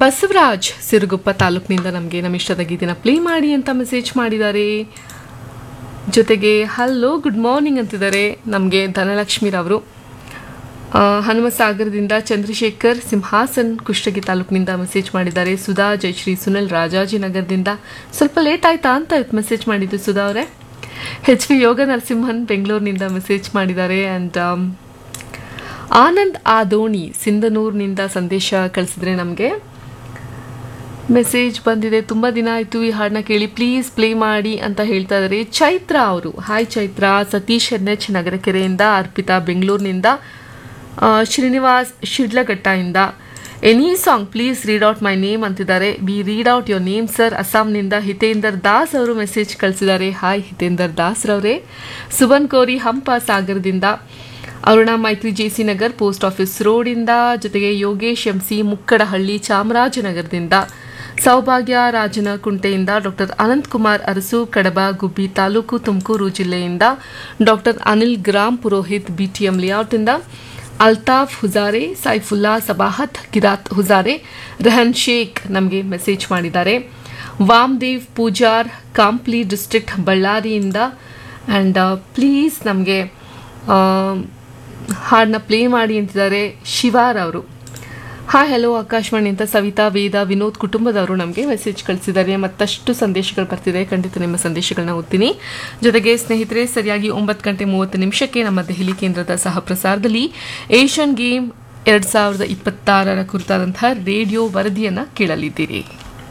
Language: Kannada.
ಬಸವರಾಜ್ ಸಿರುಗುಪ್ಪ ತಾಲೂಕಿನಿಂದ ನಮಗೆ ನಮ್ಮ ಇಷ್ಟದ ಗೀತೆನ ಪ್ಲೇ ಮಾಡಿ ಅಂತ ಮೆಸೇಜ್ ಮಾಡಿದ್ದಾರೆ ಜೊತೆಗೆ ಹಲೋ ಗುಡ್ ಮಾರ್ನಿಂಗ್ ಅಂತಿದ್ದಾರೆ ನಮಗೆ ಧನಲಕ್ಷ್ಮಿರವರು ಹನುಮಸಾಗರದಿಂದ ಚಂದ್ರಶೇಖರ್ ಸಿಂಹಾಸನ್ ಕುಷ್ಟಗಿ ತಾಲೂಕಿನಿಂದ ಮೆಸೇಜ್ ಮಾಡಿದ್ದಾರೆ ಸುಧಾ ಜಯಶ್ರೀ ಸುನಿಲ್ ರಾಜಾಜಿನಗರದಿಂದ ಸ್ವಲ್ಪ ಲೇಟ್ ಆಯ್ತಾ ಅಂತ ಮೆಸೇಜ್ ಮಾಡಿದ್ದು ಸುಧಾ ಅವರೇ ಎಚ್ ವಿ ಯೋಗ ನರಸಿಂಹನ್ ಬೆಂಗಳೂರಿನಿಂದ ಮೆಸೇಜ್ ಮಾಡಿದ್ದಾರೆ ಆ್ಯಂಡ್ ಆನಂದ್ ಆದೋಣಿ ಸಿಂಧನೂರಿನಿಂದ ಸಂದೇಶ ಕಳಿಸಿದ್ರೆ ನಮಗೆ ಮೆಸೇಜ್ ಬಂದಿದೆ ತುಂಬ ದಿನ ಆಯಿತು ಈ ಹಾಡನ್ನ ಕೇಳಿ ಪ್ಲೀಸ್ ಪ್ಲೇ ಮಾಡಿ ಅಂತ ಹೇಳ್ತಾ ಇದ್ದಾರೆ ಚೈತ್ರ ಅವರು hi Chaitra Satish N H ನಗರಕೆರೆಯಿಂದ ಅರ್ಪಿತಾ ಬೆಂಗಳೂರಿನಿಂದ ಆ, ಶ್ರೀನಿವಾಸ್ ಶಿಡ್ಲಘಟ್ಟದಿಂದ any song please read out my name ಅಂತಿದ್ದಾರೆ we read out your name sir ಅಸ್ಸಾಂನಿಂದ ಹಿತೇಂದರ್ ದಾಸ್ ಅವರು ಮೆಸೇಜ್ ಕಳಿಸಿದ್ದಾರೆ ಹಾಯ್ ಹಿತೇಂದರ್ ದಾಸ್ ರವರೇ ಸುವನ್ ಕೋರಿ ಹಂಪ ಸಾಗರದಿಂದ Aruna Maitri J C Nagar post office ರೋಡಿಂದ ಜೊತೆಗೆ ಯೋಗೇಶ್ ಎಂ ಸಿ ಮುಕ್ಕಡಹಳ್ಳಿ ಚಾಮರಾಜನಗರದಿಂದ ಸೌಭಾಗ್ಯ ರಾಜನಕುಂಟೆಯಿಂದ ಡಾಕ್ಟರ್ ಅನಂತ್ ಕುಮಾರ್ ಅರಸು ಕಡಬ ಗುಬ್ಬಿ ತಾಲೂಕು ತುಮಕೂರು ಜಿಲ್ಲೆಯಿಂದ ಡಾಕ್ಟರ್ ಅನಿಲ್ ಗ್ರಾಮ್ ಪುರೋಹಿತ್ ಬಿಟಿಎಂ ಲೇಔಟಿಂದ ಅಲ್ತಾಫ್ ಹುಜಾರೆ ಸೈಫುಲ್ಲಾ ಸಬಾಹತ್ ಗಿರಾತ್ ಹುಜಾರೆ ರೆಹನ್ ಶೇಖ್ ನಮಗೆ ಮೆಸೇಜ್ ಮಾಡಿದ್ದಾರೆ ವಾಮ್ದೇವ್ ಪೂಜಾರ್ ಕಾಂಪ್ಲಿ ಡಿಸ್ಟ್ರಿಕ್ಟ್ ಬಳ್ಳಾರಿಯಿಂದ ಆ್ಯಂಡ್ ಪ್ಲೀಸ್ ನಮಗೆ ಹಾಡನ್ನ ಪ್ಲೇ ಮಾಡಿ ಅಂತಿದ್ದಾರೆ ಶಿವಾರ್ ಅವರು ಹಾಯ್ ಹಲೋ ಆಕಾಶವಾಣಿ ಅಂತ ಸವಿತಾ ವೇದ ವಿನೋದ್ ಕುಟುಂಬದವರು ನಮಗೆ ಮೆಸೇಜ್ ಕಳಿಸಿದ್ದಾರೆ ಮತ್ತಷ್ಟು ಸಂದೇಶಗಳು ಬರ್ತಿದೆ ಖಂಡಿತ ನಿಮ್ಮ ಸಂದೇಶಗಳನ್ನ ಓದ್ತೀನಿ ಜೊತೆಗೆ ಸ್ನೇಹಿತರೆ ಸರಿಯಾಗಿ ಒಂಬತ್ತು ಗಂಟೆ ಮೂವತ್ತು ನಿಮಿಷಕ್ಕೆ ನಮ್ಮ ದೆಹಲಿ ಕೇಂದ್ರದ ಸಹ ಪ್ರಸಾರದಲ್ಲಿ ಏಷ್ಯನ್ ಗೇಮ್ ಎರಡು ಸಾವಿರದ ಇಪ್ಪತ್ತಾರರ ಕುರಿತಾದಂತಹ ರೇಡಿಯೋ ವರದಿಯನ್ನು ಕೇಳಲಿದ್ದೀರಿ